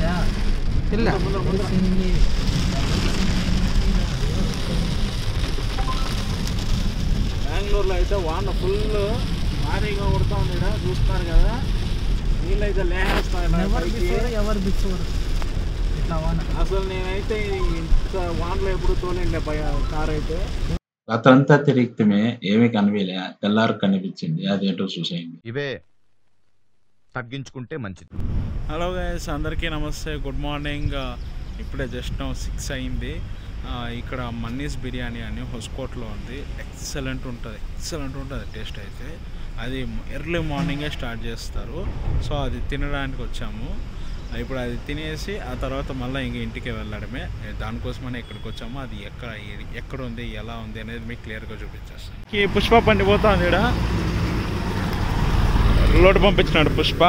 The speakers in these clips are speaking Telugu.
ಇಲ್ಲ బెంగళూరులో అయితే వాన ఫుల్ భారీగా కొడుతా ఉంది ఈడ చూస్తున్నారు కదా నీళ్ళైతే లేస్తాయి ఎవరు బిచ్చోరు ఎవరు బిచ్చోరు ఇట్లా వాన అసలు నేనైతే ఇంత వానలో ఎప్పుడు తోలేండి కార్ అయితే రాత్రంతా తిరిగితే ఏమీ కనిపించలే తెల్లారు కనిపించింది అదేంటో చూసేయండి ఇవే తగ్గించుకుంటే మంచిది హలో గైస్ అందరికీ నమస్తే గుడ్ మార్నింగ్ ఇప్పుడే జస్ట్ సిక్స్ అయింది ఆ, ఇక్కడ మన్నీస్ బిర్యానీ అని హొస్కోట్లో ఉంది ఎక్సలెంట్ ఉంటుంది ఎక్సలెంట్ ఉంటుంది టేస్ట్ అయితే అది ఎర్లీ మార్నింగే స్టార్ట్ చేస్తారు సో అది తినడానికి వచ్చాము ఇప్పుడు అది తినేసి ఆ తర్వాత మళ్ళీ ఇంక ఇంటికి వెళ్ళడమే దానికోసమనే ఇక్కడికి వచ్చాము అది ఎక్కడ ఎక్కడ ఉంది ఎలా ఉంది అనేది మీకు క్లియర్గా చూపించేస్తాను ఈ పుష్ప పండి పోతుంది ఇక్కడ లోటు పంపించినాడు పుష్ప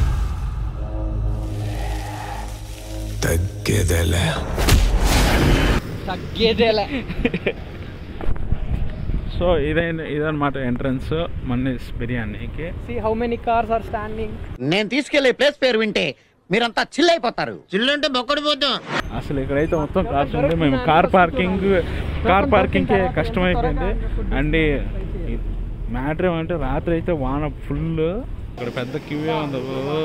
తగ్గేదేలే సో ఇదైన ఇదన్నమాట ఎంట్రన్స్ మన్నీస్ బిర్యానీకి see how many cars are standing నేను తీసుకెళ్లే ప్లేస్ పేరు వింటే మీరంతా చిల్ అయిపోతారు చిల్ అంటే బొక్కడి పోతాం అసలు ఇక్కడైతే మొత్తం కార్స్ ఉంది మేము కార్ పార్కింగ్ కార్ పార్కింగ్కే కష్టమైపోయింది అండ్ మ్యాటర్ ఏమంటే రాత్రి అయితే వాన ఫుల్ ఇక్కడ పెద్ద క్యూవే ఉంది ఓ.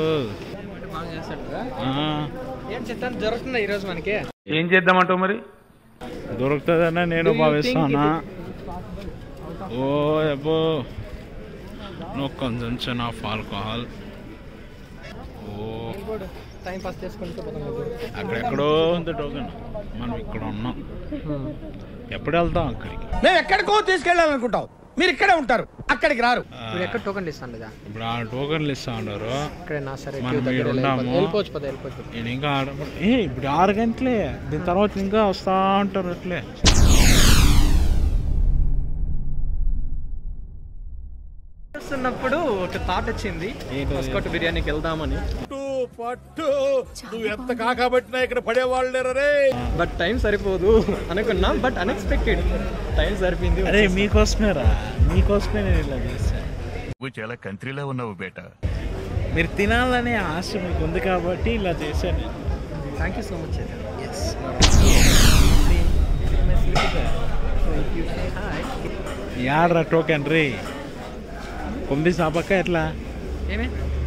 ఆ. ఏం చెప్తాను జరుగుతుందా ఈరోజు మనకి ఏం చేద్దామంటావు మరి దొరుకుతుందన్నా నేను భావిస్తానా ఓ అబ్బో నో కన్జంప్షన్ ఆఫ్ ఆల్కహాల్ ఓ టైం పాస్ చేసుకుంటూ పోతాం అక్కడెక్కడో ఉంది టోకెన్ మనం ఇక్కడ ఉన్నాం ఎప్పుడు వెళ్తాం అక్కడికి మేము ఎక్కడికో తీసుకెళ్ళాలనుకుంటాం మీరు ఇక్కడే ఉంటారు అక్కడికి రారు ఇప్పుడు ఎక్కడ టోకెన్ ఇస్తాను లేదా ఇప్పుడు ఆ టోకెన్లు ఇస్తా ఉన్నారు ఇక్కడే నా సరే మనం queue దగ్గర ఈడ ఉన్నాము. వెళ్ళిపోవచ్చు పద వెళ్ళిపోవచ్చు నేను ఇంకా ఆడ ఏ ఇప్పుడు ఆరు గంటలే దీని తర్వాత ఇంకా వస్తా ఉంటారు అట్లే వస్తున్నప్పుడు ఒక థాట్ వచ్చింది ఏంటది? మస్కట్ బిర్యానీకి వెళ్దామని నువ్వు ఎంత కాకబట్టినా ఇక్కడ పడేవాళ్ళు లేరే బట్ టైం సరిపోదు అనుకున్నాం బట్ అన్ఎక్స్పెక్టెడ్ టైం సరిపోయింది అరే మీకోసమే రా మీకోసమే నేను ఇలా చేశాను నువ్వు చాలా కంట్రీలో ఉన్నావు బేటా మీరు తినాలనే ఆశ మీకు ఉంది కాబట్టి ఇలా చేశాను నేను థ్యాంక్ యూ సో మచ్ యాడ్రా టోకెన్ రే పంపిస్తా ఆ పక్క ఎట్లా ఏమే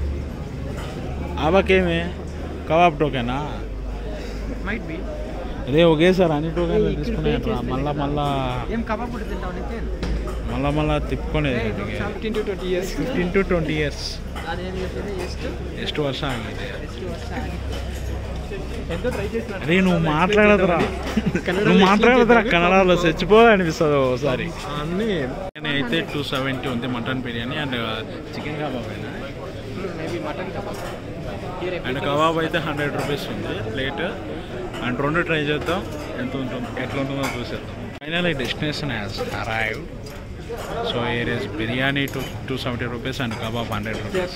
ఆ పక్క ఏమి కబాబ్ టోకెనా మైట్ బి అదే ఒకేసారి అన్ని టోకెన్లు ఇక్కడ తీసుకునే pay చేస్తే మళ్ళా మళ్ళా ఏం కబాబ్ ఫుడ్ తింటావు నితిన్ మళ్ళా మళ్ళా తిప్పుకునేది fifteen to twenty years fifteen to twenty years అదేం చేసేది ಎಷ್ಟು ಎಷ್ಟು ವರ್ಷ ಆಗಿದೆ ಎಷ್ಟು ವರ್ಷ ఎంతో ట్రై చేసిన అరే నువ్వు మాట్లాడదురా నువ్వు మాట్లాడదురా కన్నడలో చచ్చిపోవాలి అనిపిస్తుంది ఒకసారి అన్నీ అయితే టూ సెవెంటీ ఉంది mutton biryani and chicken kebab అయినా maybe mutton kebab and kebab అయితే హండ్రెడ్ రూపీస్ ఉంది ప్లేట్ అండ్ రెండు ట్రై చేద్దాం ఎంత ఉంటుంది ఎట్లా ఉంటుందో చూసేద్దాం final destination has arrive so here is biryani two two seventy rupees and kebab hundred rupees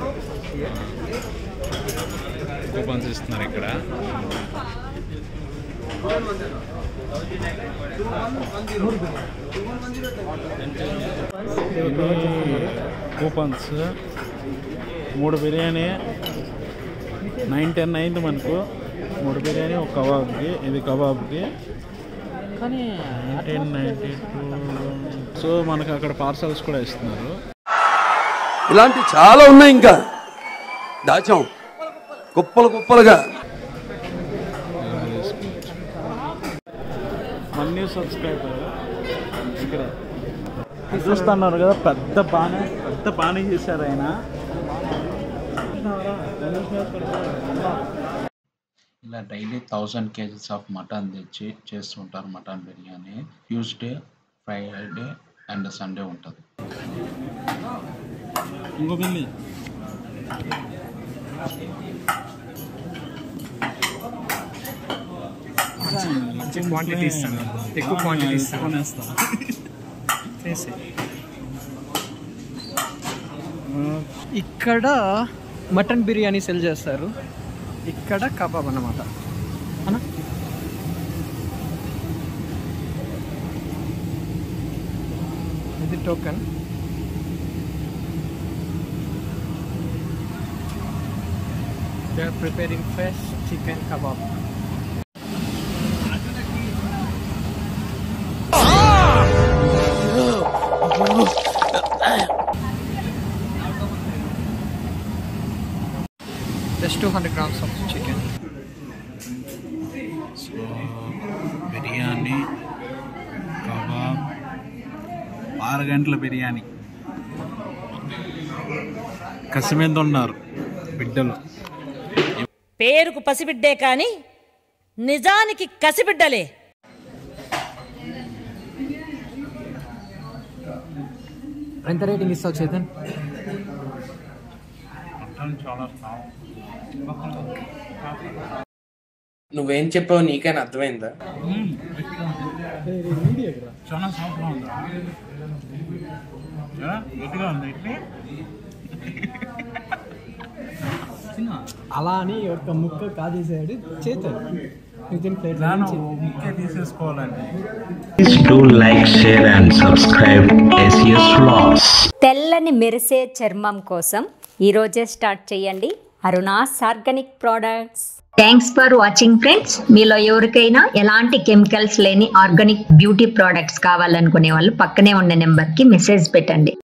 coupons ఇస్తున్నారు ఇక్కడ కూపన్స్ మూడు బిర్యానీ నైన్ టెన్ అయింది మనకు మూడు బిర్యానీ ఒక కబాబ్కి ఇది కబాబ్కి కానీ నైన్టీన్ నైన్టీ టూ సో మనకు అక్కడ పార్సల్స్ కూడా ఇస్తున్నారు ఇలాంటి చాలా ఉన్నాయి ఇంకా దాచాం కుప్పలు కుప్పలుగా మన్నీ సబ్స్క్రైబర్ ఇక్కడ చూస్తున్నారు కదా పెద్ద బాణే పెద్ద బాణీ చేశారు ఆయన ఇలా daily thousand kgs of mutton తెచ్చి చేస్తుంటారు mutton biryani Tuesday Friday and Sunday ఉంటుంది ఇంకో బిల్లి మంచి క్వాంటిటీ ఇస్తాను ఎక్కువ క్వాంటిటీ ఇస్తాను ఇక్కడ మటన్ బిర్యానీ సెల్ చేస్తారు ఇక్కడ కబాబ్ అన్నమాట అన్న ఇది token they are preparing fresh chicken kebab just two hundred grams of chicken so biryani kebab ఆరు గంటల బిర్యానీ కసి మీద ఉన్నారు బిడ్డలు పేరుకు పసిబిడ్డే కాని నిజానికి కసిబిడ్డలే ఎంత రేటింగ్ ఇస్తావు చేతన్ చాలా నువ్వేం చెప్పావు నీకైనా అర్థమైందా చాలా సాఫ్ట్గా ఉందా చాలా గట్టిగా ఉంది ఇడ్లీ అలా అని ఒక ముక్క కాజేసాడు చేతన్ వితిన్ ప్లేట్ దాని ముక్కే తీసేసుకోవాలండి do like, share and subscribe SES Vlogs. తెల్లని మెరిసే చర్మం కోసం ఈరోజే స్టార్ట్ చేయండి Aruna's organic products thanks for watching friends మీలో ఎవరికైనా ఎలాంటి కెమికల్స్ లేని ఆర్గానిక్ బ్యూటీ ప్రోడక్ట్స్ కావాలనుకునే వాళ్ళు పక్కనే ఉన్న నెంబర్కి మెసేజ్ పెట్టండి